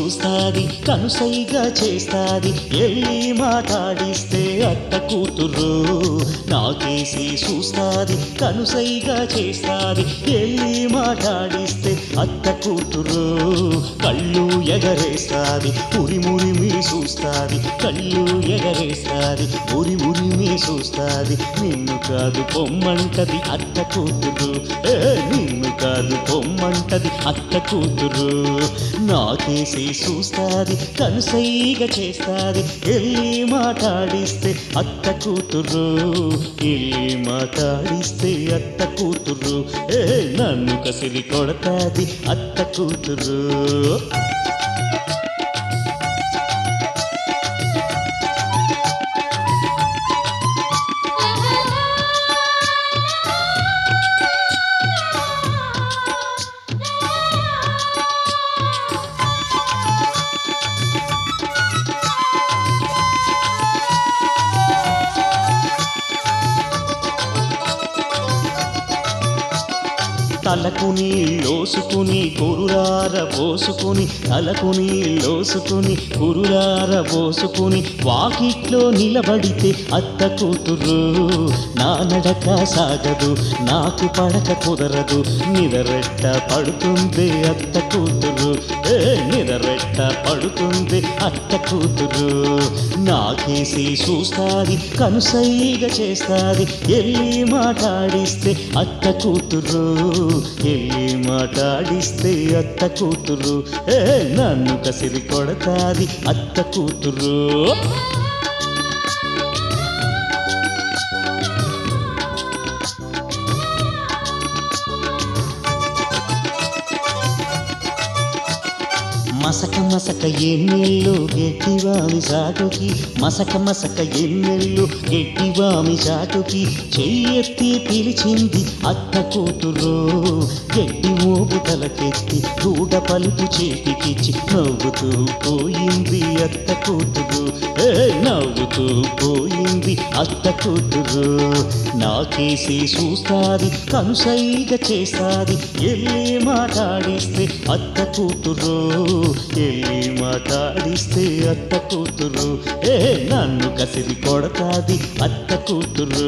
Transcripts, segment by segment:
చూస్తాది కనుసైగా చేస్తాది ఎల్లి మాట్లాడిస్తే అత్త కూతురు నాకేసి చూస్తాది కనుసైగా చేస్తాది ఎల్లి మాట్లాడిస్తే అత్త కూతురు కళ్ళు ఎగరేస్తాది ఉరి మురిమి చూస్తాది కళ్ళు ఎగరేస్తాది ఉరి మురిమి చూస్తాది నిన్ను కాదు పొమ్మంటది అత్త కూతురు ఏ, నిన్ను కాదు పొమ్మంటది అత్త కూతురు నాకేసి చూస్తాది కనుసైగా చేస్తాది ఎల్లి మాట్లాడిస్తే అత్త కూతురు ఎల్లి మాట్లాడిస్తే అత్త కూతురు ఏ నన్ను కసిరి కొడతాది అత్త కూతురు తలకు నీళ్ళోసుకుని కురురార పోసుకుని తలకు నీళ్ళోసుకుని కురురార పోసుకుని వాకిట్లో నిలబడితే అత్త కూతురు నా నడక సాగదు నాకు పడక కుదరదు నిదరెట్ట పడుతుంది అత్త కూతురు ఏ నిదరెట్ట పడుతుంది అత్త కూతురు నాకేసి చూస్తాది కనుసైగా చేస్తాది ఎల్లి మాట్లాడిస్తే అత్త కూతురు ఎల్లి మాట్లాడిస్తే అత్త కూతురు ఏ నన్ను కసిరి కొడతాది అత్త కూతురు మసక మసక ఎన్నెల్లు గెట్టివామి చాటుకి మసక మసక ఎన్నెల్లు గెట్టివామి చాటుకి చెయ్యెత్తి పిలిచింది అత్త కూతురు గట్టి మోపు తలకెత్తి గూడ పలుపు చేతికిచ్చి నవ్వుతూ పోయింది అత్త కూతురు ఏ నవ్వుతూ పోయింది అత్త కూతురు నాకేసి చూస్తాది కనుసైగా చేస్తాది ఎల్లి మాట్లాడిస్తే అత్త కూతురు ఎల్లి మాట్లాడిస్తే అత్త కూతురు ఏ నన్ను కసిరి కొడతాది అత్త కూతురు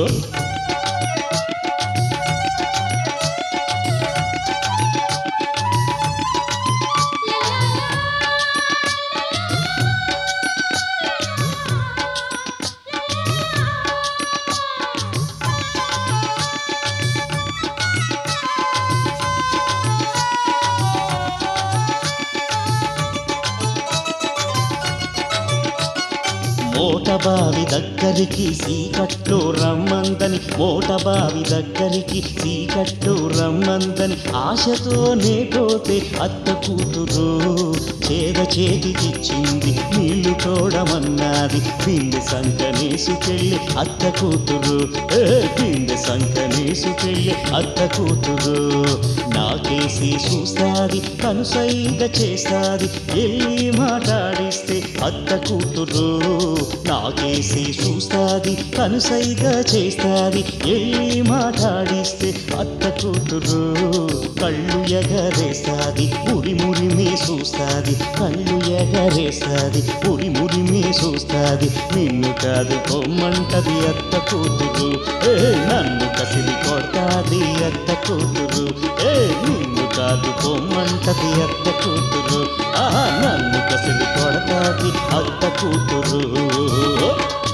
మోటబావి దగ్గరికి సీకట్లో రమ్మందని మోటబావి దగ్గరికి సీకట్లో రమ్మందని ఆశతోనే పోతే అత్త కూతురు చేద చేతికిచ్చింది నీళ్లు తోడమన్నది బిందె సంకనేసుకెళ్ళి అత్త కూతురు ఏ బిందె సంకనేసుకెళ్ళి అత్త కూతురు నాకేసి చూస్తాది కనుసైగా చేస్తాది ఎల్లి మాట్లాడిస్తే అత్త కూతురు నాకేసి చూస్తాది కనుసైగా చేస్తాది ఎల్లి మాట్లాడిస్తే అత్త కూతురు కళ్ళు ఎగరేస్తాది ఉరి మురిమి చూస్తాది కళ్ళు ఎగరేస్తాది ఉరి మురిమి చూస్తాది నిన్ను కాదు పొమ్మంటది అత్త కూతురు ఏ నన్ను కసిరి కొడతాది అత్త కూతురు ఏ నిన్ను కాదు పొమ్మంటది అత్త కూతురు ఆ నన్ను కసిరి కొడతాది అత్త కూతురు